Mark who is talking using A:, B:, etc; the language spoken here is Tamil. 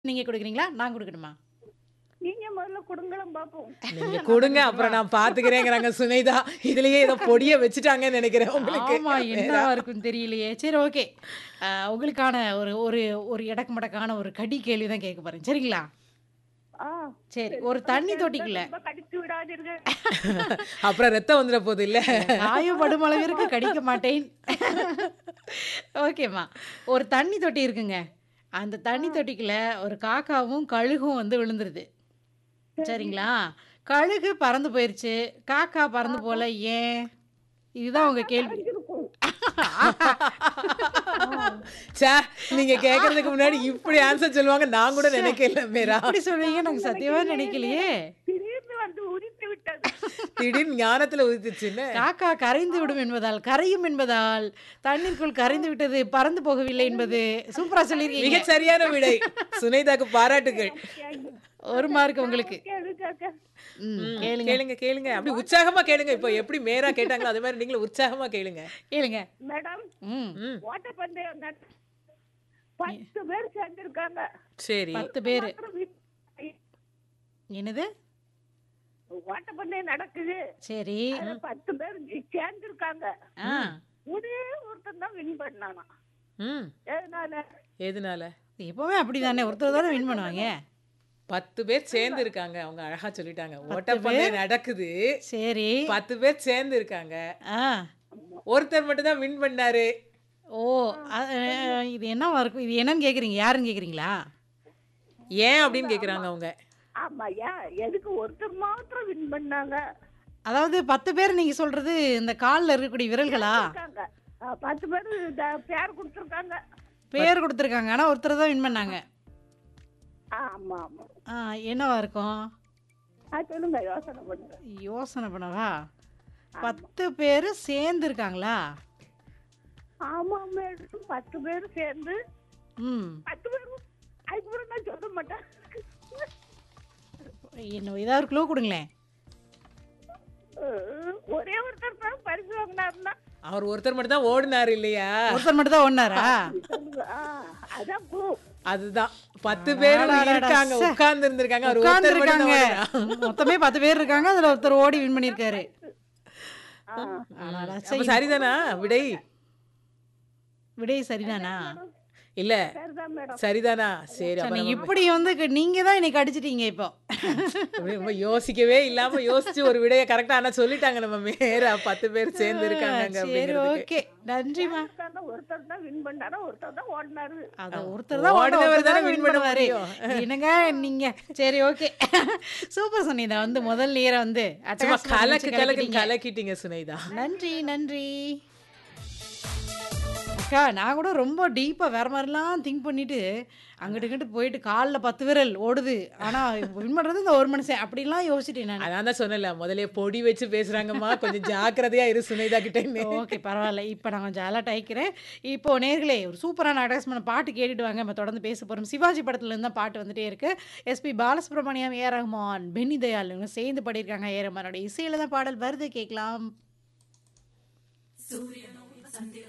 A: நீங்க குடுக்குறீங்களா? நான் குடுக்கணுமா?
B: நீங்க முதல்ல குடுங்களேன் பாப்போம்.
C: நீங்க குடுங்க அப்புறம் நான் பாத்துக்கிறேங்கிறாங்க சுனைதா. இதுலயே ஏதோ பொடிய வச்சுட்டாங்கன்னு நெனைக்கிறேன் உங்களுக்கு.
A: ஆமா.
C: வேற.
A: என்னவா இருக்கும்னு தெரியலையே. சரி ஓகே. அ உங்களுக்கான ஒரு ஒரு ஒரு எடக்கு மடக்கான ஒரு கடி கேள்வி தான் கேட்க போறேன். சரிங்களா?
B: ஆ.
A: சரி.
B: சரி.
A: ஒரு தண்ணி
B: ரொம்ப
A: தொட்டிக்குள்ள
B: ரொம்ப கடிச்சு விடாதீர்கள்.
C: அப்புறம் ரத்தம் வந்துட போகுது இல்ல?
A: காயப்படும் அளவிற்கு கடிக்க மாட்டேன். ஓகேம்மா. ஒரு தண்ணி தொட்டி இருக்குங்க. அந்த தண்ணி தொட்டிக்குள்ள ஒரு காக்காவும், கழுகும் வந்து விழுந்துருது.
B: சரி.
A: சரிங்களா? கழுகு பறந்து போயிருச்சு. காக்கா பறந்து போல ஏன்? இதுதான் உங்க கேள்வி.
B: கடிச்சிருக்கும்.
C: ச்சே நீங்க கேக்குறதுக்கு முன்னாடி இப்படி ஆன்சர் சொல்லுவாங்க நான் கூட
A: ச்சே.
C: நினைக்கல மீரா.
A: இப்படி சொல்லுவீங்க நாங்க சத்தியமா நினைக்கலையே.
B: திடீர்னு வந்து உரித்து விட்டது.
C: திடீர்னு ஞானத்துல உதிச்சுன்னு.
A: காக்கா கரைந்து விடும் என்பதால், கரையும் என்பதால், தண்ணீருக்குள் கரைந்து விட்டது, பறந்து போகவில்லை என்பது சூப்பரா சொல்லியிருக்கீங்க.
C: மிகச் சரியான விடை. சுனைதாக்கு பாராட்டுகள்.
A: ஒரு மார்க் உங்களுக்கு.
B: கேளு கேக்க.
A: ம்.
C: ம்.
A: கேளுங்க.
C: கேளுங்க கேளுங்க. அப்படி உற்சாகமா கேளுங்க. இப்போ எப்படி மேரா கேட்டாங்களோ அதே மாதிரி நீங்களும் உற்சாகமா கேளுங்க.
A: கேளுங்க.
B: மேடம்
A: ம்.
C: ம்.
B: ஓட்டப்பந்தயம் நட- பத்து பேர் சேர்ந்திருக்காங்க.
C: சரி.
A: 10 பேரு.
B: மாத்திரம் வீ-
A: என்னது?
B: ஓட்டப்பந்தயம் நடக்குது
A: சரி.
B: அதுல பத்து பேர் சேர்ந்திருக்காங்க
A: ஆ.
B: ஒரே ஒருத்தன் தான் வின் பண்ணானா
C: ம்.
B: எதனால
C: எதனால?
A: எப்பவுமே அப்படிதானே. ஒருத்தர் தானே வின் பண்ணுவாங்க.
C: 10 பேர் சேர்ந்து இருக்காங்க. அவங்க அழகா சொல்லிட்டாங்க.
A: 10
C: ஓட்டப்பந்தயம் நடக்குது.
A: சரி.
C: 10 பேர் சேர்ந்து இருக்காங்க.
A: ஆ.
C: ஒருத்தர் மட்டும் தான் வின் பண்ணாரு.
A: ஓ! அ அ இது என்னவா இருக்கும்? இது என்னன்னு கேட்குறீங்க? யாருன்னு கேட்குறீங்களா?
C: ஏன் அப்படின்னு கேக்குறாங்க அவங்க.
B: ஆமா ஏன் எதுக்கு ஒருத்தர் மாத்திரம் வின் பண்ணாங்க
A: அதாவது 10 பேர் நீங்க சொல்றது இந்த கால்ல இருக்கக்கூடிய விரல்களா?
B: இருக்காங்க ஆ, பத்து பேர் த- பேர் கொடுத்துருக்காங்க
A: பேர் குடுத்துருக்காங்க. ஆனா ஒருத்தர் தான் வின் பண்ணாங்க.
B: ஆமா ஆமா
A: ஆ என்னவா இருக்கும்?
B: அது சொல்லுங்க யோசனை பண்ணுங்க
A: யோசனை பண்ணவா? 10 பேரு சேர்ந்து இருக்காங்களா?
B: ஆமா மேடம் பத்து பேர் சேர்ந்து
A: ம்.
B: பத்து பேரும் அதுக்கப்புறம் நான் சொல்ல மாட்டேன்
A: என்ன ஏதாவது க்ளூ கொடுங்களேன்.
B: அஹ், ஒரே ஒருத்தர் தான் பரிசு வாங்கினாருன்னா
C: அவர் ஒருத்தர் மட்டும் தான் ஓடினாரு இல்லையா?
A: ஒருத்தர் மட்டும் தான் ஓடுனாரா?
B: சொல்லுங்க ஆ, அதான் பூ
C: அதுதான் 10 பேர்
A: அடாடாடா,
C: இருக்காங்க.
A: சே.
C: உட்கார்ந்து இருந்திருக்காங்க. அவர்
A: உட்கார்ந்து
C: ஒருத்தர் மட்டும்
A: இருக்காங்க.
C: தான் ஓடினார்.
A: மொத்தமே 10 பேர் இருக்காங்க. அதுல ஒருத்தர் ஓடி வின் பண்ணியிருக்காரு.
B: ஆ,
A: அடாடா,
C: அப்ப
A: சரி.
C: சரிதானா விடை?
A: விடை சரிதானா?
C: இல்ல
B: சரிதான் மேடம்
C: சரிதானா? சரி
A: சரி,
C: அப்ப
A: நீங்க
C: நம்ம
A: இப்படி வந்து க- நீங்க தான் இன்னைக்கு அடிச்சிட்டீங்க இப்போ.
C: அப்படி ரொம்ப யோசிக்கவே இல்லாம யோசிச்சு ஒரு விடைய கரெக்டா ஆனா சொல்லிட்டாங்க நம்ம மேரா 10 பேர் சேர்ந்து இருக்காங்க
A: சரி
C: அப்படிங்கிறதுக்கு.
A: ஓகே. நன்றிமா.
B: ஒருத்தர் தான் ஒருத்தர் தான் வின் பண்ணாரா ஒருத்தர் தான் ஓடினாரு
A: அத ஒருத்தர் தான் ஓட
C: ஓடினவர்
A: ஒருத்தர்
C: தானே
A: தான்
C: win
A: வின்
C: பண்ண
A: பண்ணுவாரு.
C: முடியும்.
A: என்னங்க நீங்க சரி ஓகே. சூப்பர் சுனிதா வந்து முதல் நேர வந்து
C: சும்மா
A: அட்டகாசமா
C: கலக்கு
A: முடிச்சு
C: கலக்கு
A: கலக்கிட்டீங்க.
C: கலக்கிட்டீங்க சுனைதா.
A: நன்றி நன்றி. அக்கா நான் கூட ரொம்ப டீப்பா வேற மாதிரிலாம் திங்க் பண்ணிட்டு அங்கிட்டு இங்கிட்டு போயிட்டு கால்ல 10 விரல் ஓடுது. ஆனா வின் பண்றது இந்த ஒரு மனுஷன் அப்படிலாம் யோசிச்சிட்டேன் நானு.
C: அதான் தான் சொன்னேன்ல முதல்லயே பொடி வச்சு பேசுறாங்கம்மா கொஞ்சம் ஜாக்கிரதையா இரு சுனைதா கிட்டன்னு.
A: ஓகே பரவாயில்ல. இப்போ நான் கொஞ்சம் அலர்ட் ஆயிக்கிறேன். இப்போ நேயர்களே ஒரு சூப்பரான அட்டகாசமான பாட்டு கேட்டுட்டு வாங்க. நம்ம தொடர்ந்து பேச போறோம். சிவாஜி படத்துல இருந்து தான் பாட்டு வந்துட்டே இருக்கு. எஸ்பி பாலசுப்ரமணியம், ஏ ரஹ்மான், பென்னி தயாள் இவங்க சேர்ந்து பாடியிருக்காங்க. ஏ ரஹ்மானோட இசையில தான் பாடல் வருது கேட்கலாம்.